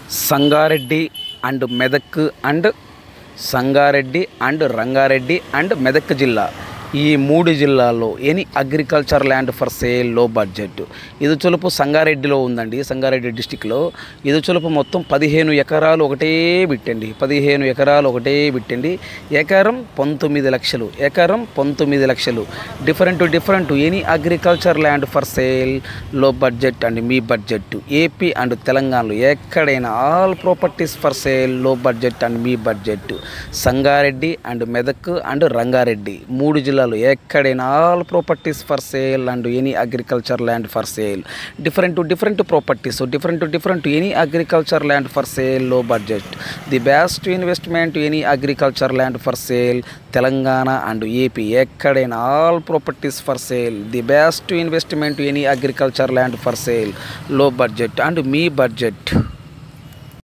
Sangareddy and Medak and Sangareddy and Rangareddy and Medak జిల్లా ఈ మూడు జిల్లాల్లో any agriculture land for sale లో బడ్జెట్ ఇది చులుపు సంగారెడ్డిలో ఉందండి సంగారెడ్డి డిస్టిక్లో ఇది చులుపు మొత్తం పదిహేను ఎకరాలు ఒకటే బిట్టండి పదిహేను ఎకరాలు ఒకటే బిట్టండి ఎకరం పంతొమ్మిది లక్షలు ఎకరం పంతొమ్మిది లక్షలు different different any agriculture land for sale లో బడ్జెట్ అండ్ మీ బడ్జెట్ ఏపీ అండ్ తెలంగాణలో ఎక్కడైనా ఆల్ ప్రాపర్టీస్ ఫర్ సేల్ లో బడ్జెట్ అండ్ మీ budget Sangareddy and Medak and Rangareddy మూడు జిల్లాలు ఎక్కడైనా all properties for sale and any agriculture land for sale different different properties different different any agriculture land for sale లో budget the best investment any agriculture land for sale Telangana and AP ఎక్కడైనా all properties for sale the best investment any agriculture land for sale లో budget and మీ budget